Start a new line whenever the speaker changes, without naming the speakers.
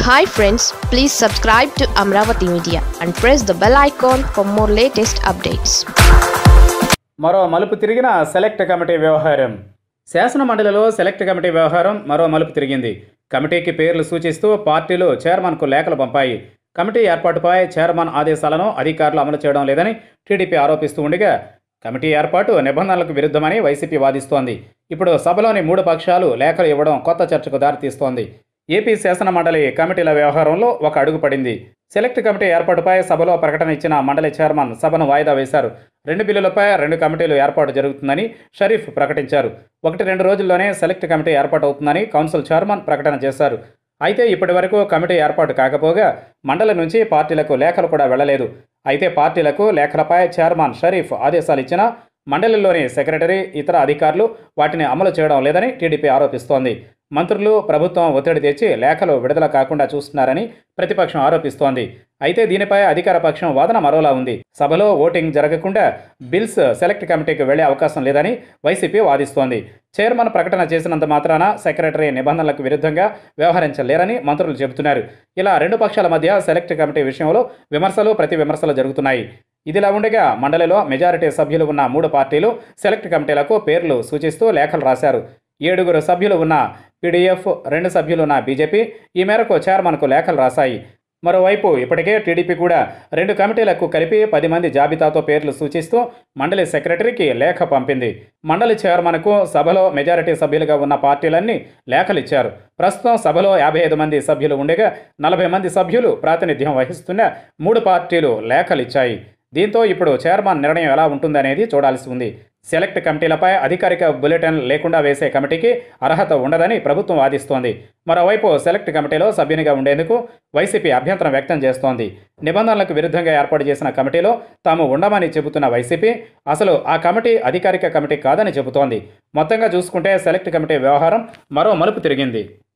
hi friends please subscribe to Amaravati media and press the bell icon for more latest updates
మరో మలుపు తిరిగిన select committee వ్యవహారం శాసన మండలిలో సెలెక్ట్ కమిటీ వ్యవహారం మరో మలుపు తిరిగింది కమిటీకి పేర్లు సూచిస్తూ పార్టీలు చైర్మన్కు లేఖలు పంపాయి కమిటీ ఏర్పాటుపై చైర్మన్ ఆదేశాలను అధికారులు అమలు చేయడం లేదని టీడీపీ ఆరోపిస్తూ ఉండగా కమిటీ ఏర్పాటు నిబంధనలకు విరుద్ధమని వైసీపీ వాదిస్తోంది ఇప్పుడు సభలోని మూడు పక్షాలు లేఖలు ఇవ్వడం కొత్త చర్చకు దారితీస్తోంది ఏపీ శాసన మండలి కమిటీల వ్యవహారంలో ఒక అడుగు పడింది సెలెక్ట్ కమిటీ ఏర్పాటుపై సభలో ప్రకటన ఇచ్చిన మండలి చైర్మన్ సభను వాయిదా వేశారు రెండు బిల్లులపై రెండు కమిటీలు ఏర్పాటు జరుగుతుందని షరీఫ్ ప్రకటించారు ఒకటి రెండు రోజుల్లోనే సెలెక్ట్ కమిటీ ఏర్పాటు అవుతుందని కౌన్సిల్ చైర్మన్ ప్రకటన చేశారు అయితే ఇప్పటి వరకు కమిటీ ఏర్పాటు కాకపోగా మండలి నుంచి పార్టీలకు లేఖలు కూడా వెళ్లలేదు అయితే పార్టీలకు లేఖలపై చైర్మన్ షరీఫ్ ఆదేశాలు ఇచ్చినా మండలిలోని సెక్రటరీ ఇతర అధికారులు వాటిని అమలు చేయడం లేదని టీడీపీ ఆరోపిస్తోంది మంత్రులు ప్రభుత్వం ఒత్తిడి తెచ్చి లేఖలు విడుదల కాకుండా చూస్తున్నారని ప్రతిపక్షం ఆరోపిస్తోంది అయితే దీనిపై అధికార పక్షం వాదన మరోలా ఉంది సభలో ఓటింగ్ జరగకుండా బిల్స్ సెలెక్ట్ కమిటీకి వెళ్లే అవకాశం లేదని వైసీపీ వాదిస్తోంది చైర్మన్ ప్రకటన చేసినంత మాత్రాన సెక్రటరీ నిబంధనలకు విరుద్ధంగా వ్యవహరించలేరని మంత్రులు చెబుతున్నారు ఇలా రెండు పక్షాల మధ్య సెలెక్ట్ కమిటీ విషయంలో విమర్శలు ప్రతి విమర్శలు జరుగుతున్నాయి ఇదిలా ఉండగా మండలిలో మెజారిటీ సభ్యులు ఉన్న మూడు పార్టీలు సెలెక్ట్ కమిటీలకు పేర్లు సూచిస్తూ లేఖలు రాశారు ఏడుగురు సభ్యులు ఉన్న పీడీఎఫ్ రెండు సభ్యులు ఉన్న బీజేపీ ఈ మేరకు చైర్మన్కు లేఖలు రాశాయి మరోవైపు ఇప్పటికే టీడీపీ కూడా రెండు కమిటీలకు కలిపి పది మంది జాబితాతో పేర్లు సూచిస్తూ మండలి సెక్రటరీకి లేఖ పంపింది మండలి చైర్మన్కు సభలో మెజారిటీ సభ్యులుగా ఉన్న పార్టీలన్నీ లేఖలు ఇచ్చారు ప్రస్తుతం సభలో యాభై ఐదు మంది సభ్యులు ఉండగా నలభై మంది సభ్యులు ప్రాతినిధ్యం వహిస్తున్న మూడు పార్టీలు లేఖలు ఇచ్చాయి దీంతో ఇప్పుడు చైర్మన్ నిర్ణయం ఎలా ఉంటుందనేది చూడాల్సి ఉంది సెలెక్ట్ కమిటీలపై అధికారిక బులెటిన్ లేకుండా వేసే కమిటీకి అర్హత ఉండదని ప్రభుత్వం వాదిస్తోంది మరోవైపు సెలెక్ట్ కమిటీలో సభ్యునిగా ఉండేందుకు వైసీపీ అభ్యంతరం వ్యక్తం చేస్తోంది నిబంధనలకు విరుద్ధంగా ఏర్పాటు చేసిన కమిటీలో తాము ఉండమని చెబుతున్న వైసీపీ అసలు ఆ కమిటీ అధికారిక కమిటీ కాదని చెబుతోంది మొత్తంగా చూసుకుంటే సెలెక్ట్ కమిటీ వ్యవహారం మరో మలుపు తిరిగింది